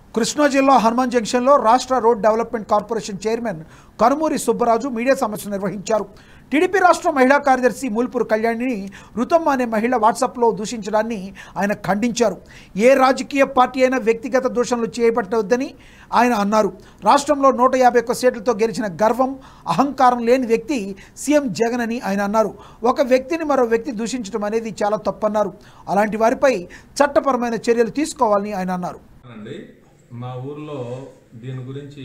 కృష్ణా జిల్లా హనుమాన్ జంక్షన్లో రాష్ట్ర road development corporation chairman Kanumuri Subbaraju media సమావేశం నిర్వహించారు టీడీపీ రాష్ట్ర మహిళా కార్యదర్శి మూల్పూర్ కళ్యాణిని రుతమ్మ అనే మహిళ వాట్సాప్లో దూషించడాన్ని ఆయన ఖండించారు ఏ రాజకీయ పార్టీ అయినా వ్యక్తిగత దూషణలు చేపట్టవద్దని ఆయన అన్నారు రాష్ట్రంలో నూట యాభై ఒక్క సీట్లతో గెలిచిన గర్వం అహంకారం లేని వ్యక్తి సీఎం జగన్ అని ఆయన అన్నారు ఒక వ్యక్తిని మరో వ్యక్తి దూషించడం అనేది చాలా తప్పన్నారు అలాంటి వారిపై చట్టపరమైన చర్యలు తీసుకోవాలని ఆయన అన్నారు అండి మా ఊర్లో దీని గురించి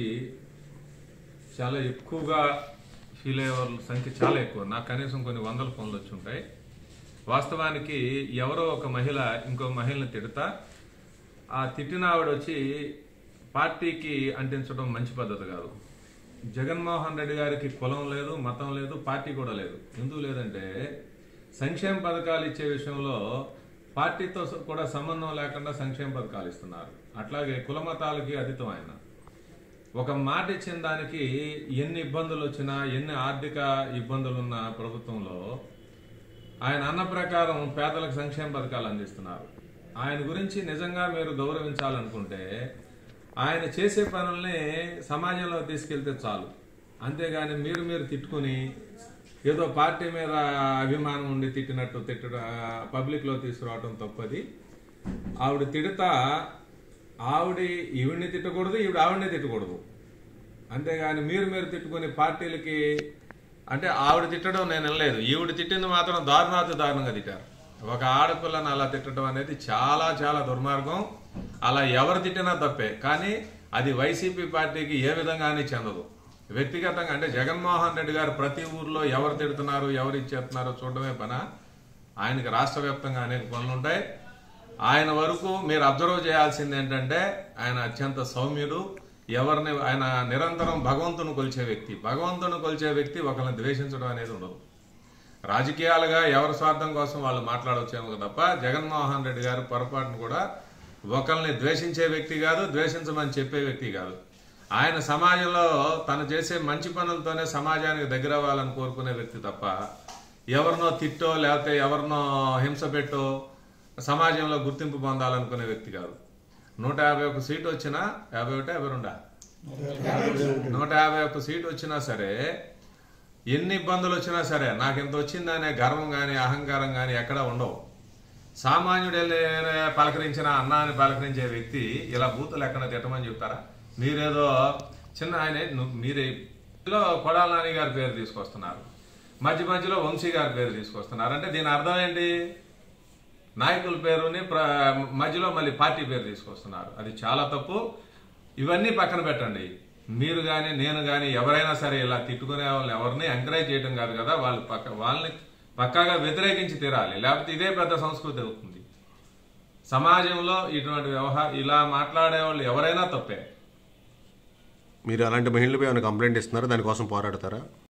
చాలా ఎక్కువగా ఫీల్ అయ్యే వాళ్ళ సంఖ్య చాలా ఎక్కువ నాకు కనీసం కొన్ని వందల ఫోన్లు వచ్చి ఉంటాయి వాస్తవానికి ఎవరో ఒక మహిళ ఇంకో మహిళని తిడతా ఆ తిట్టిన ఆవిడ వచ్చి పార్టీకి అంటించడం మంచి పద్ధతి కాదు జగన్మోహన్ రెడ్డి గారికి కులం లేదు మతం లేదు పార్టీ కూడా లేదు ఎందుకు లేదంటే సంక్షేమ పథకాలు ఇచ్చే విషయంలో పార్టీతో కూడా సంబంధం లేకుండా సంక్షేమ పథకాలు ఇస్తున్నారు అట్లాగే కుల మతాలకి అతీతం ఆయన ఒక మాట ఇచ్చిన దానికి ఎన్ని ఇబ్బందులు వచ్చినా ఎన్ని ఆర్థిక ఇబ్బందులున్న ప్రభుత్వంలో ఆయన అన్న ప్రకారం పేదలకు సంక్షేమ పథకాలు అందిస్తున్నారు ఆయన గురించి నిజంగా మీరు గౌరవించాలనుకుంటే ఆయన చేసే పనుల్ని సమాజంలో తీసుకెళ్తే చాలు అంతేగాని మీరు మీరు తిట్టుకుని ఏదో పార్టీ మీద అభిమానం ఉండి తిట్టినట్టు తిట్టడ పబ్లిక్లో తీసుకురావడం తప్పది ఆవిడ తిడతా ఆవిడ ఈవిడ్ని తిట్టకూడదు ఈవిడ ఆవిడనే తిట్టకూడదు అంతేగాని మీరు మీరు తిట్టుకుని పార్టీలకి అంటే ఆవిడ తిట్టడం నేను వినలేదు ఈవిడ తిట్టింది మాత్రం దారుణాతి దారుణంగా తిట్టారు ఒక ఆడపిల్లని అలా తిట్టడం అనేది చాలా చాలా దుర్మార్గం అలా ఎవరు తిట్టినా తప్పే కానీ అది వైసీపీ పార్టీకి ఏ విధంగానే చెందదు వ్యక్తిగతంగా అంటే జగన్మోహన్ రెడ్డి గారు ప్రతి ఊర్లో ఎవరు తిడుతున్నారు ఎవరు ఇచ్చేస్తున్నారో చూడడమే పన ఆయనకి రాష్ట్ర వ్యాప్తంగా అనేక పనులు ఉంటాయి ఆయన వరకు మీరు అబ్జర్వ్ చేయాల్సింది ఏంటంటే ఆయన అత్యంత సౌమ్యుడు ఎవరిని ఆయన నిరంతరం భగవంతుని కొలిచే వ్యక్తి భగవంతుని కొలిచే వ్యక్తి ఒకరిని ద్వేషించడం అనేది ఉండదు రాజకీయాలుగా ఎవరి స్వార్థం కోసం వాళ్ళు మాట్లాడవచ్చేమో తప్ప జగన్మోహన్ రెడ్డి గారు పొరపాటును కూడా ఒకరిని ద్వేషించే వ్యక్తి కాదు ద్వేషించమని చెప్పే వ్యక్తి కాదు ఆయన సమాజంలో తను చేసే మంచి పనులతోనే సమాజానికి దగ్గర అవ్వాలని కోరుకునే వ్యక్తి తప్ప ఎవరినో తిట్టో లేకపోతే ఎవరినో హింస పెట్టో సమాజంలో గుర్తింపు పొందాలనుకునే వ్యక్తి కాదు నూట యాభై ఒక్క సీటు వచ్చినా యాభై ఒకటి యాభై రెండా నూట యాభై ఒక్క సీటు వచ్చినా సరే ఎన్ని ఇబ్బందులు వచ్చినా సరే నాకు ఇంత వచ్చిందనే గర్వం కానీ అహంకారం కానీ ఎక్కడా ఉండవు సామాన్యుడు వెళ్ళి పలకరించిన అన్నాన్ని పలకరించే వ్యక్తి ఇలా బూతులు ఎక్కడ తిట్టమని చెప్తారా మీరేదో చిన్న ఆయన ను- మీరే లో కొడాల నాని గారి పేరు తీసుకొస్తున్నారు మధ్య మధ్యలో వంశీ గారి పేరు తీసుకొస్తున్నారు అంటే దీని అర్థం ఏంటి నాయకుల పేరుని ప్ర- మధ్యలో మళ్ళీ పార్టీ పేరు తీసుకొస్తున్నారు అది చాలా తప్పు ఇవన్నీ పక్కన పెట్టండి మీరు కానీ నేను కానీ ఎవరైనా సరే ఇలా తిట్టుకునే వాళ్ళని ఎవరిని ఎంకరేజ్ చేయడం కాదు కదా వాళ్ళు పక్క వాళ్ళని పక్కాగా వ్యతిరేకించి తీరాలి లేకపోతే ఇదే పెద్ద సంస్కృతి అవుతుంది సమాజంలో ఇటువంటి వ్యవహారం ఇలా మాట్లాడే వాళ్ళు ఎవరైనా తప్పే మీరు అలాంటి మహిళలపై ఏమైనా కంప్లైంట్ ఇస్తున్నారా దానికోసం పోరాడతారా